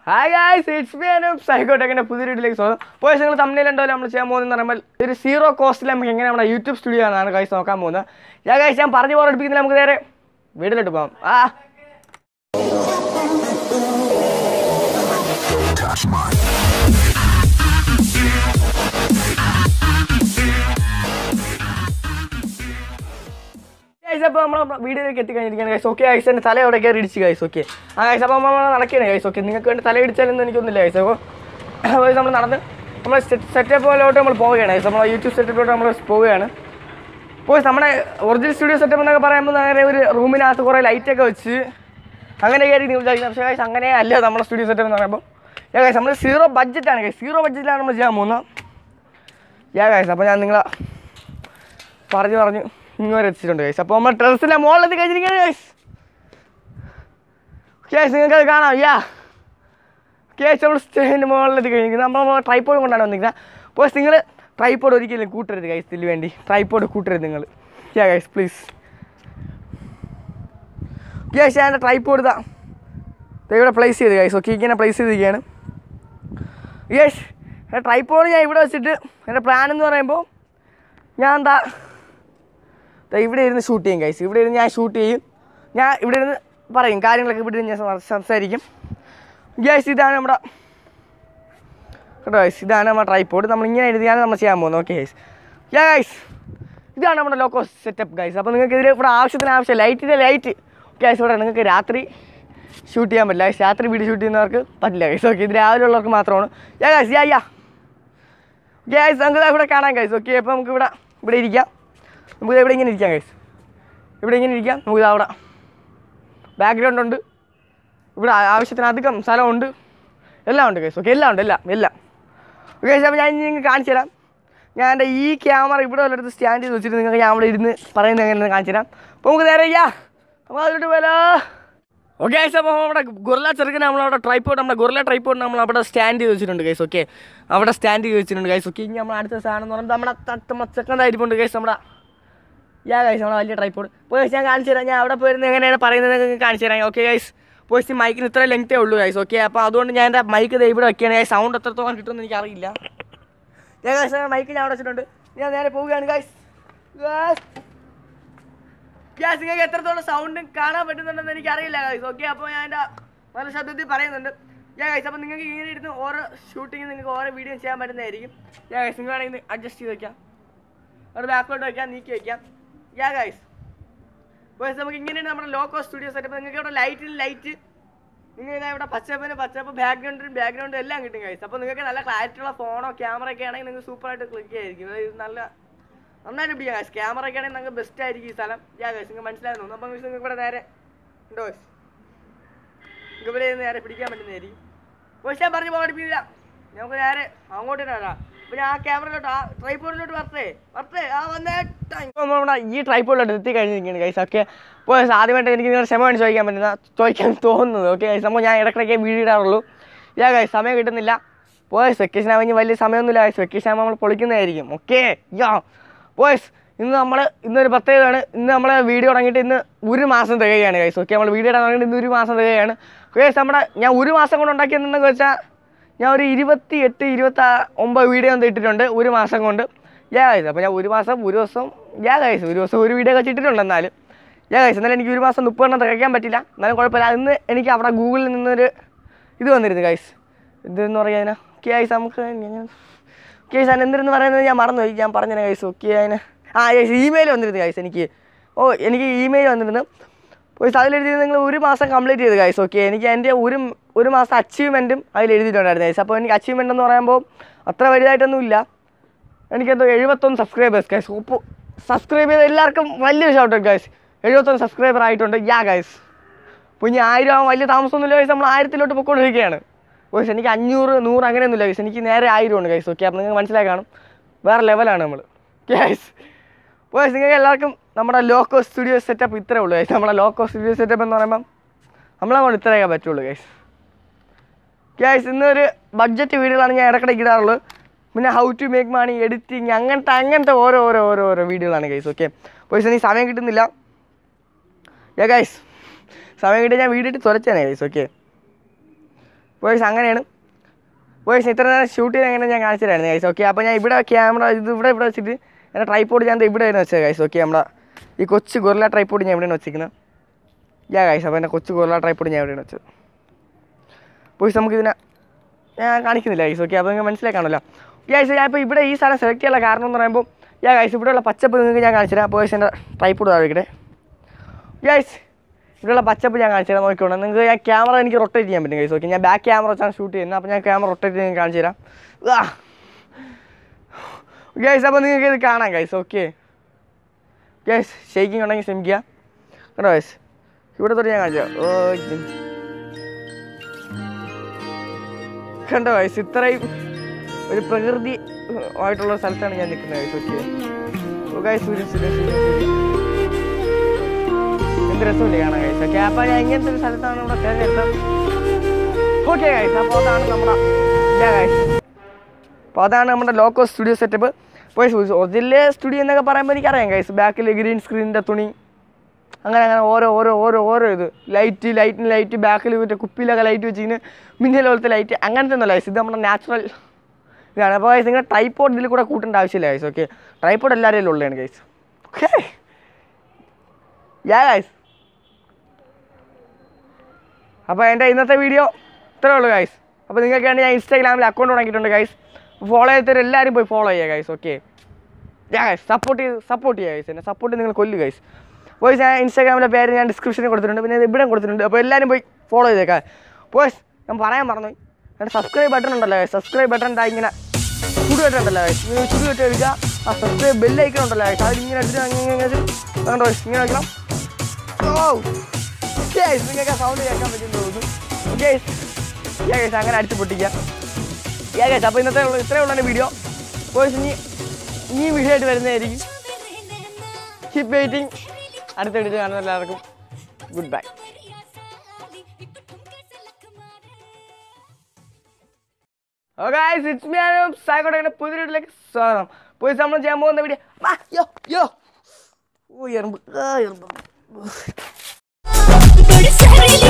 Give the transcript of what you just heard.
Hi guys it's me ആനും സൈക്കോട്ടെക്കിൻ്റെ പുതിയ വീട്ടിലേക്ക് സ്വാഗതം പോയി നിങ്ങൾ തമ്മിലുണ്ടോ നമ്മൾ ചെയ്യാൻ പോകുന്നതെന്ന് പറയുമ്പോൾ ഒരു സീറോ കോസ്റ്റിൽ നമുക്ക് എങ്ങനെ നമ്മുടെ യൂട്യൂബ് സ്റ്റുഡിയോ ആണ് ഗൈസ് നോക്കാൻ പോകുന്നത് ഞാൻ ഗൈസ് ഞാൻ പറഞ്ഞു പോരടിപ്പിക്കുന്നില്ല നമുക്ക് നേരെ വീട്ടിലോട്ട് പോകാം ആ ഗൈസ് അപ്പോൾ നമ്മൾ വീഡിയോയിലേക്ക് എത്തിക്കഴിഞ്ഞിരിക്കുകയാണ് ഗൈസ് ഓക്കെ ഗൈസ് എൻ്റെ തല എവിടെ കയറി ഇടിച്ച് ഗൈസ് ഓക്കെ ആ ഗൈസ് അപ്പോൾ നമ്മൾ നടക്കുകയാണ് ഗൈസ് ഓക്കെ നിങ്ങൾക്ക് വേണ്ടി തല ഇടിച്ചാലൊന്നും എനിക്കൊന്നുമില്ല ഗൈസ് അപ്പോൾ നമ്മൾ നടന്ന് നമ്മൾ സെറ്റപ്പിലോട്ട് നമ്മൾ പോവുകയാണ് ഗൈസ് നമ്മൾ യൂട്യൂബ് സെറ്റപ്പിലോട്ട് നമ്മൾ പോവുകയാണ് അപ്പോൾ നമ്മുടെ ഒറിജിനൽ സ്റ്റുഡിയോ സെറ്റപ്പ് എന്നൊക്കെ പറയുമ്പോൾ അങ്ങനെ ഒരു റൂമിനകത്ത് കുറേ ലൈറ്റൊക്കെ വെച്ച് അങ്ങനെയൊക്കെ ആയിരിക്കും നിങ്ങൾ വിചാരിക്കുന്നത് പക്ഷേ ഗൈസ് അങ്ങനെ അല്ല നമ്മുടെ സ്റ്റുഡിയോ സെറ്റപ്പ് എന്ന് പറയുമ്പോൾ യാ ഗൈസ് നമ്മൾ സീറോ ബഡ്ജറ്റാണ് ഗൈസ് സീറോ ബഡ്ജറ്റിലാണ് നമ്മൾ ചെയ്യാൻ പോകുന്നത് യാ ഗൈസ് അപ്പോൾ ഞാൻ നിങ്ങളെ പറഞ്ഞു പറഞ്ഞു ഇങ്ങനെ എത്തിച്ചിട്ടുണ്ട് ഗൈസ് അപ്പോൾ നമ്മൾ ടെറസിലെ മുകളിലെത്തി കഴിഞ്ഞിരിക്കുകയാണ് ഗൈസ് ഗൈസ് നിങ്ങൾക്ക് അത് കാണാം യാ ഗൈസ് നമ്മൾ സ്റ്റേജിൻ്റെ മുകളിലെത്തി കഴിഞ്ഞിരിക്കുന്നത് നമ്മൾ ട്രൈപ്പോഡ് കൊണ്ടാണ് വന്നിരിക്കുന്നത് അപ്പോൾ നിങ്ങൾ ട്രൈപ്പോഡ് ഒരിക്കലും കൂട്ടരുത് ഗൈസ് ഇതിന് വേണ്ടി ട്രൈപ്പോഡ് കൂട്ടരുത് നിങ്ങൾ യാ ഗൈസ് പ്ലീസ് ഗൈസ് ഞാൻ എൻ്റെ ട്രൈപ്പോഡ് ഇതാ ദേ ഇവിടെ പ്ലേസ് ചെയ്ത് ഗൈസ് ഓക്കെ ഇങ്ങനെ പ്ലേസ് ചെയ്തിരിക്കുകയാണ് യെസ് ട്രൈപ്പോഡ് ഞാൻ ഇവിടെ വെച്ചിട്ട് എൻ്റെ പ്ലാൻ എന്ന് പറയുമ്പോൾ ഞാൻ എന്താ ദാ ഇവിടെ ഇരുന്ന് ഷൂട്ട് ചെയ്യും ഗൈസ് ഇവിടെ ഇരുന്ന് ഞാൻ ഷൂട്ട് ചെയ്യും ഞാൻ ഇവിടെ ഇരുന്ന് പറയും കാര്യങ്ങളൊക്കെ ഇവിടെ ഇരുന്ന് ഞാൻ സം- സംസാരിക്കും ഗൈസ് ഇതാണ് നമ്മുടെ കേട്ടോ ഗൈസ് ഇതാണ് നമ്മുടെ ട്രൈപ്പോഡ് നമ്മൾ ഇങ്ങനെ എഴുതിയാണ് നമ്മൾ ചെയ്യാൻ പോകുന്നത് ഓക്കെ ഗൈസ് യാ ഗൈസ് ഇതാണ് നമ്മുടെ ലോക്കോ സെറ്റപ്പ് ഗൈസ് അപ്പോൾ നിങ്ങൾക്ക് ഇതിൽ ഇവിടെ ആവശ്യത്തിന് ആവശ്യം ലൈറ്റിൻ്റെ ലൈറ്റ് ഗൈസ് ഇവിടെ നിങ്ങൾക്ക് രാത്രി ഷൂട്ട് ചെയ്യാൻ പറ്റില്ല ഗൈസ് രാത്രി വീഡിയോ ഷൂട്ട് ചെയ്യുന്നവർക്ക് പറ്റില്ല ഗൈസ് ഓക്കെ ഇത് രാവിലെ ഉള്ളവർക്ക് മാത്രമാണ് യാ ഗൈസ് യാ യാ ഗൈസ് നമുക്ക് ദാ ഇവിടെ കാണാം ഗൈസ് ഓക്കെ അപ്പോൾ നമുക്ക് ഇവിടെ ഇവിടെ ഇരിക്കാം നമുക്ക് ദാ ഇവിടെ ഇങ്ങനെ ഇരിക്കാം ഗൈസ് ഇവിടെ ഇങ്ങനെ ഇരിക്കാം നമുക്ക് ദാ അവിടെ ബാക്ക്ഗ്രൗണ്ട് ഉണ്ട് ഇവിടെ ആ- ആവശ്യത്തിന് അധികം സ്ഥലമുണ്ട് എല്ലാം ഉണ്ട് ഗൈസ് ഓക്കെ എല്ലാം ഉണ്ട് എല്ലാം എല്ലാം ഗൈസ് അപ്പോൾ ഞാൻ ഇനി നിങ്ങൾക്ക് കാണിച്ചു തരാം ഞാൻ എൻ്റെ ഈ ക്യാമറ ഇവിടെ വല്ലയിടത്ത് സ്റ്റാൻഡ് ചെയ്ത് വെച്ചിട്ട് നിങ്ങൾക്ക് ഞാൻ അവിടെ ഇരുന്ന് പറയുന്നത് എങ്ങനെ കാണിച്ചു തരാം അപ്പോൾ നമുക്ക് നേരെ ചെയ്യാം അപ്പോൾ അതിലോട്ട് പോയാലോ ഓക്കെ ഗൈസ് അപ്പോൾ നമ്മുടെ ഗുർല ചെറുക്കനെ നമ്മളവിടെ ട്രൈപ്പോഡ് നമ്മുടെ ഗുർല ട്രൈപ്പോഡ് നമ്മൾ അവിടെ സ്റ്റാൻഡ് ചെയ്ത് വെച്ചിട്ടുണ്ട് ഗൈസ് ഓക്കെ അവിടെ സ്റ്റാൻഡ് ചെയ്ത് വെച്ചിട്ടുണ്ട് ഗൈസ് ഓക്കെ ഇനി നമ്മൾ അടുത്ത സാധനം എന്ന് പറയുമ്പോൾ നമ്മുടെ തട്ട് മച്ചക്കണ്ടായിരിപ്പുണ്ട് ഗൈസ് നമ്മുടെ യാ ഗൈസ് നമ്മുടെ വലിയ ട്രൈപ്പോഡ് പോയി ഞാൻ കാണിച്ചു തരാം ഞാൻ അവിടെ പോയിരുന്ന് എങ്ങനെയാണ് പറയുന്നത് നിങ്ങൾക്ക് കാണിച്ചു തരാം ഓക്കെ ഗൈസ് പോയി മൈക്കിന് ഇത്ര ലെങ്തേ ഉള്ളൂ ഗൈസ് ഓക്കെ അപ്പോൾ അതുകൊണ്ട് ഞാൻ എൻ്റെ മൈക്ക് ദേ ഇവിടെ വെക്കുകയാണ് ഗൈസ് സൗണ്ട് എത്രത്തോളം കിട്ടുമെന്ന് എനിക്കറിയില്ല ഞാൻ ഗൈസ് മൈക്ക് ഞാൻ അവിടെ വെച്ചിട്ടുണ്ട് ഞാൻ നേരെ പോവുകയാണ് ഗൈസ് ഗൈസ് ഗ്യാസ് നിങ്ങൾക്ക് എത്രത്തോളം സൗണ്ട് കാണാൻ പറ്റുന്നുണ്ടെന്ന് എനിക്കറിയില്ല ഗൈസ് ഓക്കെ അപ്പോൾ ഞാൻ എൻ്റെ നല്ല ശബ്ദത്തിൽ പറയുന്നുണ്ട് യാ ഗൈസ് അപ്പോൾ നിങ്ങൾക്ക് ഇങ്ങനെ ഇരുന്ന് ഓരോ ഷൂട്ടിങ് നിങ്ങൾക്ക് ഓരോ വീഡിയോ ചെയ്യാൻ പറ്റുന്നതായിരിക്കും യാ ഗൈസ് നിങ്ങൾ വേണമെങ്കിൽ അഡ്ജസ്റ്റ് ചെയ്ത് വെക്കാം അവിടെ ബാക്കോട്ട് വെക്കാം നീക്കി വെക്കാം യാ ഗൈസ് ഗൈസ് നമുക്ക് ഇങ്ങനെയാണ് നമ്മുടെ ലോക്കോ സ്റ്റുഡിയോ സെറ്റപ്പ് നിങ്ങൾക്ക് ഇവിടെ ലൈറ്റിൽ ലൈറ്റ് നിങ്ങൾ ഇതാ ഇവിടെ പച്ചപ്പിന് പച്ചപ്പ് ബാക്ക്ഗ്രൗണ്ടിന് ബാക്ക്ഗ്രൗണ്ട് എല്ലാം കിട്ടും ഗൈസ് അപ്പോൾ നിങ്ങൾക്ക് നല്ല ക്ലാരിറ്റി ഉള്ള ഫോണോ ക്യാമറ ഒക്കെ ആണെങ്കിൽ നിങ്ങൾക്ക് സൂപ്പറായിട്ട് ക്ലിക്ക് ആയിരിക്കും ഇത് നല്ല നന്നായിട്ട് പിടിക്കാം ഗൈസ് ക്യാമറ ഒക്കെ ആണെങ്കിൽ നിങ്ങൾക്ക് ബെസ്റ്റ് ആയിരിക്കും ഈ സ്ഥലം യാ ഗൈസ് നിങ്ങൾക്ക് മനസ്സിലായിരുന്നു അപ്പം ഗൈസ് നിങ്ങൾക്ക് ഇവിടെ നേരെ ഉണ്ടോ ഗൈസ് നിങ്ങൾക്ക് ഇവിടെ ഇരുന്ന് നേരെ പിടിക്കാൻ പറ്റുന്നതായിരിക്കും പക്ഷേ ഞാൻ പറഞ്ഞു പോകടിപ്പിക്കില്ല നമുക്ക് നേരെ അങ്ങോട്ട് വരാം അപ്പോൾ ഞാൻ ആ ക്യാമറയിലോട്ട് ആ ട്രൈപ്പോഡിലോട്ട് വരട്ടെ വരട്ടെ ആ വന്നേ നമ്മുടെ ഈ ട്രൈപ്പോഡിലോട്ട് എത്തി കഴിഞ്ഞിരിക്കുകയാണ് ഗൈസ് ഓക്കെ അപ്പോൾ ആദ്യമായിട്ട് എനിക്ക് നിങ്ങളുടെ ക്ഷമ വേണ്ടി ചോദിക്കാൻ പറ്റുന്ന ചോദിക്കാൻ തോന്നുന്നത് ഓക്കെ ഗൈസ് അപ്പോൾ ഞാൻ ഇടയ്ക്കിടയ്ക്ക് വീഡിയോ ഇടാറുള്ളൂ യാ ഗൈസ് സമയം കിട്ടുന്നില്ല പോയസ് വെക്കേഷൻ ആവുമ്പോൾ വലിയ സമയമൊന്നുമില്ല ഗൈസ് വെക്കേഷൻ ആകുമ്പോൾ നമ്മൾ പൊളിക്കുന്നതായിരിക്കും ഓക്കെ യാ പോയസ് ഇന്ന് നമ്മൾ ഇന്നൊരു പ്രത്യേകതയാണ് ഇന്ന് നമ്മൾ വീഡിയോ തുടങ്ങിയിട്ട് ഇന്ന് ഒരു മാസം തികയാണ് ഗൈസ് ഓക്കെ നമ്മൾ വീഡിയോ ഇടാൻ തുടങ്ങിയിട്ട് ഇന്ന് ഒരു മാസം തികയാണ് ഗൈസ് നമ്മുടെ ഞാൻ ഒരു മാസം കൊണ്ട് ഉണ്ടാക്കിയെന്നുണ്ടെന്ന് വെച്ചാൽ ഞാൻ ഒരു ഇരുപത്തി എട്ട് ഇരുപത്തി ഒമ്പത് വീഡിയോ ഒന്ന് ഇട്ടിട്ടുണ്ട് ഒരു മാസം കൊണ്ട് യാ ഗൈസ് അപ്പോൾ ഞാൻ ഒരു മാസം ഒരു ദിവസം യാ ഗൈസ് ഒരു ദിവസം ഒരു വീഡിയോ ഒക്കെ ഇട്ടിട്ടുണ്ട് എന്നാലും യാ ഗൈസ് എന്നാലും എനിക്ക് ഒരു മാസം മുപ്പതെണ്ണം തികയ്ക്കാൻ പറ്റില്ല എന്നാലും കുഴപ്പമില്ല ഇന്ന് എനിക്ക് അവിടെ ഗൂഗിളിൽ നിന്നൊരു ഇത് വന്നിരുന്നു ഗൈസ് ഇതെന്ന് പറയാൻ ഗൈസ് നമുക്ക് ഗൈസ് അതിന് എന്തിനെന്ന് പറയുന്നത് ഞാൻ മറന്നുപോയി ഞാൻ പറഞ്ഞു ഗൈസ് ഓക്കെ അതിന് ആ ഗൈസ് ഇമെയിൽ വന്നിരുന്നു ഗൈസ് എനിക്ക് ഓ എനിക്ക് ഇമെയിൽ വന്നിരുന്നു പോയി അതിലെഴുതി നിങ്ങൾ ഒരു മാസം കംപ്ലീറ്റ് ചെയ്ത് ഗൈസ് ഓക്കെ എനിക്ക് എൻ്റെ ഒരു ഒരു മാസം അച്ചീവ്മെൻറ്റും അതിൽ എഴുതിയിട്ടുണ്ടായിരുന്നു ഗൈസ് അപ്പോൾ എനിക്ക് അച്ചീവ്മെൻ്റ് എന്ന് പറയുമ്പോൾ അത്ര വലുതായിട്ടൊന്നും ഇല്ല എനിക്കെന്തോ എഴുപത്തൊന്ന് സബ്സ്ക്രൈബേഴ്സ് ഗൈസ് ഇപ്പോൾ സബ്സ്ക്രൈബ് ചെയ്ത എല്ലാവർക്കും വലിയൊരു ഷൗട്ട് ഔട്ട് ഗൈസ് എഴുപത്തൊന്ന് സബ്സ്ക്രൈബർ ആയിട്ടുണ്ട് യാ ഗൈസ് അപ്പോൾ ഇനി ആയിരം ആവാൻ വലിയ താമസമൊന്നുമില്ല ഗൈസ് നമ്മൾ ആയിരത്തിലോട്ട് പൊയ്ക്കൊണ്ടിരിക്കുകയാണ് ഗൈസ് എനിക്ക് അഞ്ഞൂറ് നൂറ് അങ്ങനെയൊന്നുമില്ല ഗൈസ് എനിക്ക് നേരെ ആയിരമാണ് ഗൈസ് ഓക്കെ അപ്പോൾ നിങ്ങൾക്ക് മനസ്സിലായി കാണും വേറെ ലെവലാണ് നമ്മൾ ഗൈസ് ഗൈസ് നിങ്ങൾക്ക് എല്ലാവർക്കും നമ്മുടെ ലോക്കോ സ്റ്റുഡിയോ സെറ്റപ്പ് ഇത്രേ ഉള്ളൂ ഗൈസ് നമ്മുടെ ലോക്കോ സ്റ്റുഡിയോ സെറ്റപ്പ് എന്ന് പറയുമ്പം നമ്മളെ കൊണ്ട് ഇത്രയൊക്കെ പറ്റുള്ളൂ ഗൈസ് ഗൈസ് ഇന്നൊരു ബഡ്ജറ്റ് വീഡിയോകളാണ് ഞാൻ ഇടയ്ക്കിടയ്ക്ക് ഇടാറുള്ളത് പിന്നെ how to make money editing അങ്ങനത്തെ അങ്ങനത്തെ ഓരോ ഓരോ ഓരോ ഓരോ വീഡിയോകളാണ് ഗൈസ് ഓക്കെ പോയി എനിക്ക് സമയം കിട്ടുന്നില്ല യാ ഗൈസ് സമയം കിട്ടിയാൽ ഞാൻ വീഡിയോ ഇട്ട് തുറച്ചാണ് ഗൈസ് ഓക്കെ വോയിസ് അങ്ങനെയാണ് വോയിസ് ഇത്ര നേരം ഷൂട്ട് ചെയ്ത് എങ്ങനെ ഞാൻ കാണിച്ചു തരായിരുന്നു ഗൈസ് ഓക്കെ അപ്പോൾ ഞാൻ ഇവിടെ ക്യാമറ ഇത് ഇവിടെ ഇവിടെ വെച്ചിട്ട് എൻ്റെ ട്രൈപ്പോഡ് ഞാൻ ദേ ഇവിടെയാണ് വെച്ചത് ഗൈസ് ഓക്കെ നമ്മുടെ ഈ കൊച്ചു ഗൊറില ട്രൈപ്പോഡ് ഞാൻ ഇവിടെയാണ് വെച്ചിരിക്കുന്നത് യാ ഗൈസ് അപ്പോൾ എൻ്റെ കൊച്ചു ഗൊറില ട്രൈപ്പോഡ് ഞാൻ ഇവിടെയാണ് വെച്ചത് വോയിസ് നമുക്കിതിനെ ഞാൻ കാണിക്കുന്നില്ല ഗൈസ് ഓക്കെ അപ്പോൾ നിങ്ങൾക്ക് മനസ്സിലാക്കാണല്ലോ ഗൈസ് ഞാൻ ഇപ്പോൾ ഇവിടെ ഈ സ്ഥലം സെലക്ട് ചെയ്യാനുള്ള കാരണം എന്ന് പറയുമ്പോൾ യാ ഗൈസ് ഇവിടെയുള്ള പച്ചപ്പ് നിങ്ങൾക്ക് ഞാൻ കാണിച്ചു തരാം അപ്പോൾ ഗൈസ് എൻ്റെ ട്രൈപ്പോഡ് താഴെ ഗൈസ് ഇവിടെയുള്ള പച്ചപ്പ് ഞാൻ കാണിച്ചു തരാം നോക്കിക്കോണം നിങ്ങൾക്ക് ഞാൻ ക്യാമറ എനിക്ക് റൊട്ടേറ്റ് ചെയ്യാൻ പറ്റും ഗൈസ് ഓക്കെ ഞാൻ ബാക്ക് ക്യാമറ വെച്ചാണ് ഷൂട്ട് ചെയ്യുന്നത് അപ്പോൾ ഞാൻ ക്യാമറ റൊട്ടേറ്റ് ചെയ്ത് കാണിച്ചു തരാം ഗൈസ് അപ്പോൾ നിങ്ങൾക്ക് ഇത് കാണാം ഗൈസ് ഓക്കെ ഗൈസ് ഷെയ്ക്കിംഗ് ഉണ്ടെങ്കിൽ ശ്രമിക്കുക കേട്ടോ ഗൈസ് ഇവിടെ തൊട്ട് ഞാൻ കാണിച്ചു തരാം. ഓ ജി- കണ്ടോ ഗൈസ് ഇത്രയും ഒരു പ്രകൃതി ആയിട്ടുള്ള ഒരു സ്ഥലത്താണ് ഞാൻ നിൽക്കുന്നത് ഗൈസ് ഓക്കെ ഓ ഗൈസ് സൂര്യൻ സൂര്യൻ സൂര്യൻ സൂര്യൻ എന്ത് രസമില്ലേ കാണാൻ ഗൈസ് ഓക്കെ അപ്പോൾ ഞാൻ ഇങ്ങനത്തെ ഒരു സ്ഥലത്താണ് ഇവിടെ തിരഞ്ഞെടുത്തത് ഓക്കെ ഗൈസ് അപ്പോൾ അതാണ് നമ്മുടെ ഗൈസ് അപ്പോൾ അതാണ് നമ്മുടെ ലോക്കോ സ്റ്റുഡിയോ സെറ്റപ്പ് പോയി ഒറിജിനൽ സ്റ്റുഡിയോ എന്നൊക്കെ പറയുമ്പോൾ എനിക്കറിയാം ഗൈസ് ബാക്കിൽ ഗ്രീൻ സ്ക്രീനിൻ്റെ തുണി അങ്ങനെ അങ്ങനെ ഓരോ ഓരോ ഓരോ ഓരോ ഇത് ലൈറ്റ് ലൈറ്റിന് ലൈറ്റ് ബാക്കിൽ മറ്റേ കുപ്പിയിലൊക്കെ ലൈറ്റ് വെച്ചിങ്ങനെ മിന്നൽ പോലത്തെ ലൈറ്റ് അങ്ങനത്തെ ഒന്നും ലൈസ് ഇത് നമ്മുടെ നാച്ചുറൽ ഇതാണ് അപ്പോൾ ഗൈസ് നിങ്ങൾ ട്രൈപ്പോഡ് ഇതിൽ കൂടെ കൂട്ടേണ്ട ആവശ്യമില്ല ഗൈസ് ഓക്കെ ട്രൈപ്പോഡ് എല്ലാവരെയും ഉള്ളതാണ് ഗൈസ് ഓക്കെ യാ ഗൈസ് അപ്പോൾ എൻ്റെ ഇന്നത്തെ വീഡിയോ ഇത്രേ ഉള്ളൂ ഗൈസ് അപ്പോൾ നിങ്ങൾക്ക് വേണ്ടി ഞാൻ ഇൻസ്റ്റാഗ്രാമിൽ അക്കൗണ്ട് തുടങ്ങിയിട്ടുണ്ട് ഗൈസ് ഫോളോ ചെയ്തിട്ട് എല്ലാവരും പോയി ഫോളോ ചെയ്യുക guys okay yeah guys support ചെയ്ത് സപ്പോർട്ട് ചെയ്യുക ഗൈസ് എന്നെ സപ്പോർട്ട് നിങ്ങൾ കൊല്ലു ഗൈസ് പോയിസ് ഞാൻ ഇൻസ്റ്റാഗ്രാമിലെ പേര് ഞാൻ ഡിസ്ക്രിപ്ഷനിൽ കൊടുത്തിട്ടുണ്ട് പിന്നെ ഇവിടെ കൊടുത്തിട്ടുണ്ട് അപ്പോൾ എല്ലാവരും പോയി ഫോളോ ചെയ്തേക്കാം പോയിസ് ഞാൻ പറയാൻ മറന്നു എൻ്റെ സബ്സ്ക്രൈബ് ബട്ടൺ ഉണ്ടല്ലോ സബ്സ്ക്രൈബ് ബട്ടൺ ഉണ്ടായി ഇങ്ങനെ ചുടു ബട്ടൺ ഉണ്ടല്ലോ guys. നിങ്ങൾ ചുടു ബട്ടൺ എടുക്കുക ആ സബ്സ്ക്രൈബ് ബെല്ലൈക്കൺ ഉണ്ടല്ലോ guys. അത് ഇങ്ങനെ എടുത്തിട്ട് അങ്ങനെ ഇങ്ങനെ വെച്ചിട്ട് കണ്ടോ guys, ഇങ്ങനെ വെക്കണം ഓ ഗൈസ് നിങ്ങൾക്ക് സൗണ്ട് കേൾക്കാൻ പറ്റും തോന്നുന്നു ഗൈസ് ഗൈസ് അങ്ങനെ അടിച്ച് പൊട്ടിക്കുക യാ ഗൈസ് അപ്പോൾ ഇന്നത്തെ ഉള്ള ഇത്രയേ ഉള്ള വീഡിയോ ബോയ്സ് ഇനി ഇനി വീഡിയോ ആയിട്ട് വരുന്നതായിരിക്കും കീപ് വെയിറ്റിംഗ് അടുത്ത വീഡിയോ കാണുന്ന എല്ലാവർക്കും good bye guys it's me ആനും സായിക്കോട്ടെ പുതിയ വീട്ടിലേക്ക് സ്വാഗതം പോയി നമ്മൾ ചെയ്യാൻ പോകുന്ന വീഡിയോ യോ യോ ഓ എറുമ്പ് ആ എറുമ്പ് बड़ी सहरीली